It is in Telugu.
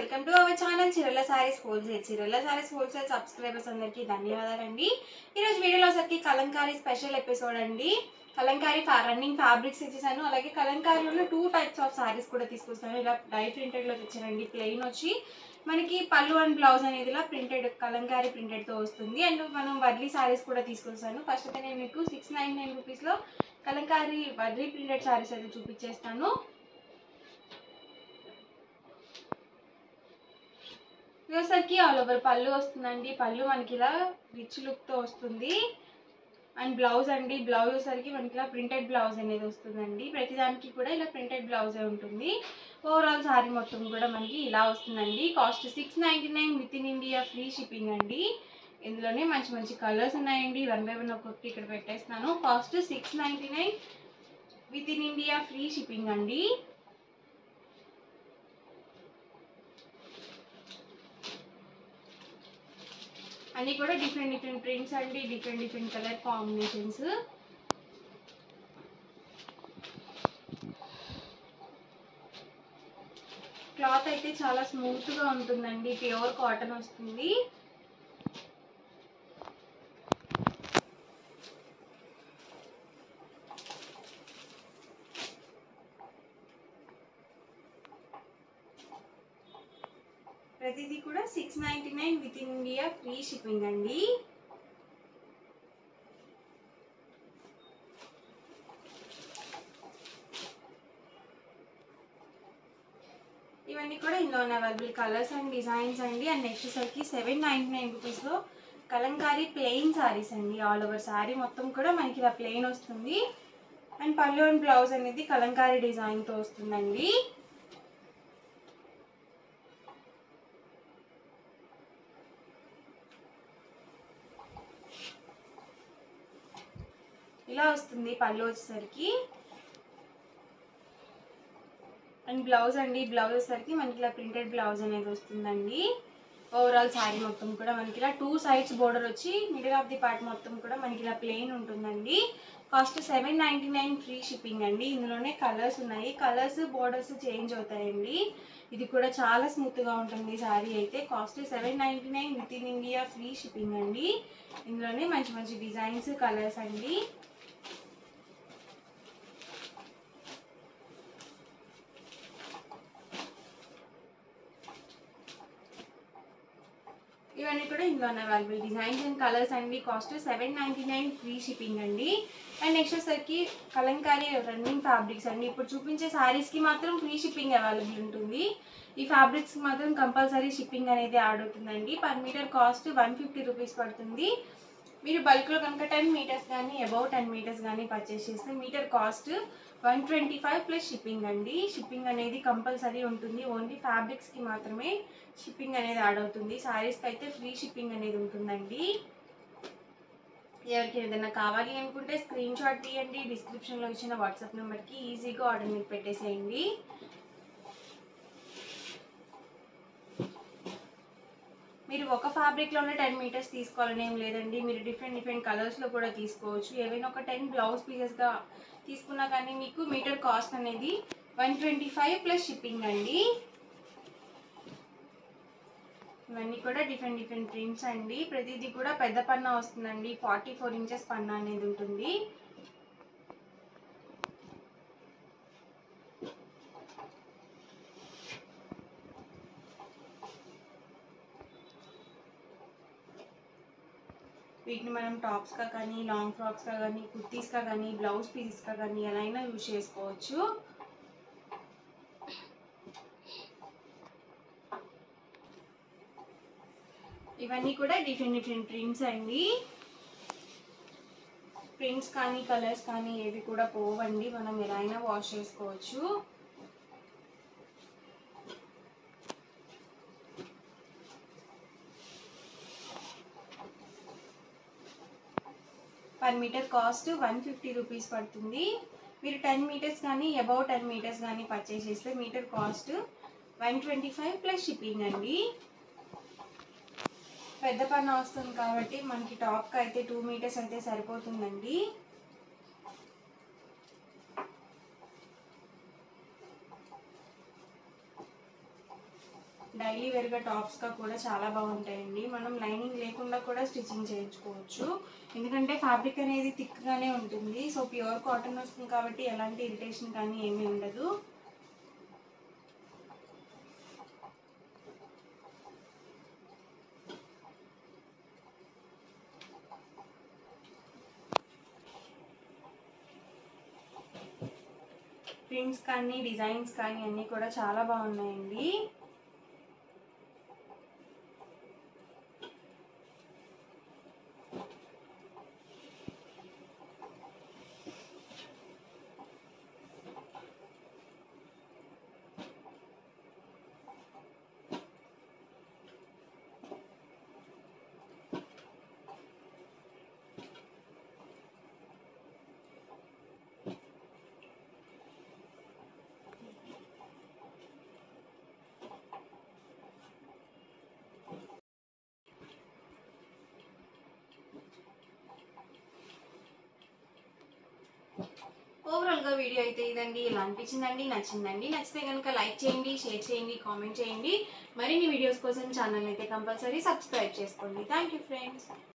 welcome to our channel Chirala saris wholesale Chirala saris wholesale subscribers అందరికీ ధన్యవాదాలండి ఈరోజు వీడియోలో వచ్చరికి కలంకారీ స్పెషల్ ఎపిసోడ్ అండి కలంకారీ రన్నింగ్ ఫ్యాబ్రిక్స్ ఇచ్చేసాను అలాగే కలంకారీలో టూ టైప్స్ ఆఫ్ సారీస్ కూడా తీసుకొస్తాను ఇలా డై ప్రింటెడ్లో తెచ్చానండి ప్లెయిన్ వచ్చి మనకి పళ్ళు అండ్ బ్లౌజ్ అనేది ఇలా ప్రింటెడ్ కలంకారీ ప్రింటెడ్తో వస్తుంది అండ్ మనం వర్లీ సారీస్ కూడా తీసుకొస్తాను ఫస్ట్ అయితే నేను మీకు సిక్స్ నైన్ నైన్ రూపీస్లో కలంకారీ వర్లీ ప్రింటెడ్ సారీస్ అయితే చూపించేస్తాను ఇవసరికి ఆల్ ఓవర్ పళ్ళు వస్తుందండి పళ్ళు మనకి ఇలా రిచ్ లుక్తో వస్తుంది అండ్ బ్లౌజ్ అండి బ్లౌజ్ వచ్చేసరికి మనకి ఇలా ప్రింటెడ్ బ్లౌజ్ అనేది వస్తుందండి ప్రతిదానికి కూడా ఇలా ప్రింటెడ్ బ్లౌజే ఉంటుంది ఓవరాల్ సారీ మొత్తం కూడా మనకి ఇలా వస్తుందండి cost six ninety nine within India free shipping అండి ఇందులోనే మంచి మంచి కలర్స్ ఉన్నాయండి వన్ బై వన్ ఒక్కొక్కటి ఇక్కడ పెట్టేస్తున్నాను cost six ninety nine within India free shipping అండి అన్నీ కూడా డిఫరెంట్ డిఫరెంట్ ప్రింట్స్ అండి different different colour combinations cloth అయితే చాలా స్మూత్ గా ఉంటుందండి ప్యూర్ కాటన్ వస్తుంది ప్రతిదీ కూడా six ninety nine within India free shipping అండి ఇవన్నీ కూడా ఇందులో ఉన్న అవైలబుల్ కలర్స్ అండ్ డిజైన్స్ అండి అండ్ నెక్స్ట్ సరికి సెవెన్ నైంటీ నైన్ రూపీస్లో కలంకారీ ప్లెయిన్ సారీస్ అండి ఆల్ ఓవర్ సారీ మొత్తం కూడా మనకి ఇలా ప్లెయిన్ వస్తుంది అండ్ పళ్ళు అండ్ బ్లౌజ్ అనేది కలంకారీ డిజైన్తో వస్తుందండి ఇలా వస్తుంది పళ్ళు వచ్చేసరికి అండ్ బ్లౌజ్ అండి బ్లౌజ్ వచ్చేసరికి మనకి ఇలా ప్రింటెడ్ బ్లౌజ్ అనేది వస్తుందండి ఓవరాల్ శారీ మొత్తం కూడా మనకి ఇలా టూ సైడ్స్ బోర్డర్ వచ్చి మిడిల్ ఆఫ్ ది పార్ట్ మొత్తం కూడా మనకి ఇలా ప్లెయిన్ ఉంటుందండి cost seven ninety nine free shipping అండి ఇందులోనే కలర్స్ ఉన్నాయి కలర్స్ బోర్డర్స్ చేంజ్ అవుతాయండి ఇది కూడా చాలా స్మూత్గా ఉంటుంది శారీ అయితే cost seven ninety nine within India free shipping అండి ఇందులోనే మంచి మంచి డిజైన్స్ కలర్స్ అండి ఇవన్నీ కూడా ఇందులో ఉన్న అవైలబుల్ డిజైన్స్ అండ్ కలర్స్ అండి cost seven ninety nine free shipping అండి అండ్ నెక్స్ట్ వచ్చేసరికి కలంకారీ రన్నింగ్ ఫ్యాబ్రిక్స్ అండి ఇప్పుడు చూపించే శారీస్కి మాత్రం ఫ్రీ షిప్పింగ్ అవైలబుల్ ఉంటుంది ఈ ఫ్యాబ్రిక్స్కి మాత్రం కంపల్సరీ షిప్పింగ్ అనేది యాడ్ అవుతుందండి per metre cost one fifty rupees పడుతుంది మీరు బల్క్లో కనుక టెన్ మీటర్స్ కానీ అబౌవ్ టెన్ మీటర్స్ కానీ పర్చేస్ చేస్తే metre cost one twenty five plus shipping అండి షిప్పింగ్ అనేది కంపల్సరీ ఉంటుంది ఓన్లీ ఫ్యాబ్రిక్స్కి మాత్రమే షిప్పింగ్ అనేది యాడ్ అవుతుంది శారీస్కి అయితే ఫ్రీ షిప్పింగ్ అనేది ఉంటుందండి ఎవరికి ఏదైనా కావాలి అనుకుంటే స్క్రీన్ షాట్ తీయండి డిస్క్రిప్షన్లో ఇచ్చిన వాట్సాప్ నెంబర్కి ఈజీగా ఆర్డర్ మీరు పెట్టేసేయండి మీరు ఒక ఫ్యాబ్రిక్లోనే టెన్ మీటర్స్ తీసుకోవాలని ఏం లేదండి మీరు డిఫరెంట్ డిఫరెంట్ కలర్స్లో కూడా తీసుకోవచ్చు ఏవైనా ఒక టెన్ బ్లౌజ్ పీసెస్గా తీసుకున్నా కానీ మీకు మీటర్ కాస్ట్ అనేది one twenty five plus shipping అండి ఇవన్నీ కూడా డిఫరెంట్ డిఫరెంట్ ప్రింట్స్ అండి ప్రతిదీ కూడా పెద్ద పన్నా వస్తుందండి ఫార్టీ ఫోర్ ఇంచెస్ పన్నా అనేది ఉంటుంది వీటిని మనం టాప్స్గా కానీ లాంగ్ ఫ్రాక్స్గా కానీ కుర్తీస్గా కానీ బ్లౌజ్ పీసెస్గా కానీ ఎలా అయినా యూజ్ చేసుకోవచ్చు ఇవన్నీ కూడా డిఫరెంట్ డిఫరెంట్ ప్రింట్స్ అండి ప్రింట్స్ కానీ కలర్స్ కానీ ఏవి కూడా పోవండి మనం ఎలా అయినా వాష్ చేసుకోవచ్చు per metre cost one fifty rupees పడుతుంది మీరు టెన్ మీటర్స్ కానీ అబౌవ్ టెన్ మీటర్స్ కానీ పర్చేస్ చేస్తే metre cost one twenty five plus shipping అండి పెద్ద పన్న వస్తుంది కాబట్టి మనకి టాప్కి అయితే టూ మీటర్స్ అయితే సరిపోతుందండి డైలీ వేర్గా టాప్స్గా కూడా చాలా బాగుంటాయండి మనం లైనింగ్ లేకుండా కూడా స్టిచ్చింగ్ చేయించుకోవచ్చు ఎందుకంటే ఫ్యాబ్రిక్ అనేది థిక్గానే ఉంటుంది సో ప్యూర్ కాటన్ వస్తుంది కాబట్టి ఎలాంటి ఇరిటేషన్ కానీ ఏమీ ఉండదు ప్రింట్స్ కానీ డిజైన్స్ కానీ అన్నీ కూడా చాలా బాగున్నాయండి ఓవరాల్గా వీడియో అయితే ఇదండి ఇలా అనిపించిందండి నచ్చిందండి నచ్చితే కనుక లైక్ చేయండి షేర్ చేయండి కామెంట్ చేయండి మరిన్ని వీడియోస్ కోసం ఛానల్ అయితే కంపల్సరీ సబ్స్క్రైబ్ చేసుకోండి థ్యాంక్ యూ ఫ్రెండ్స్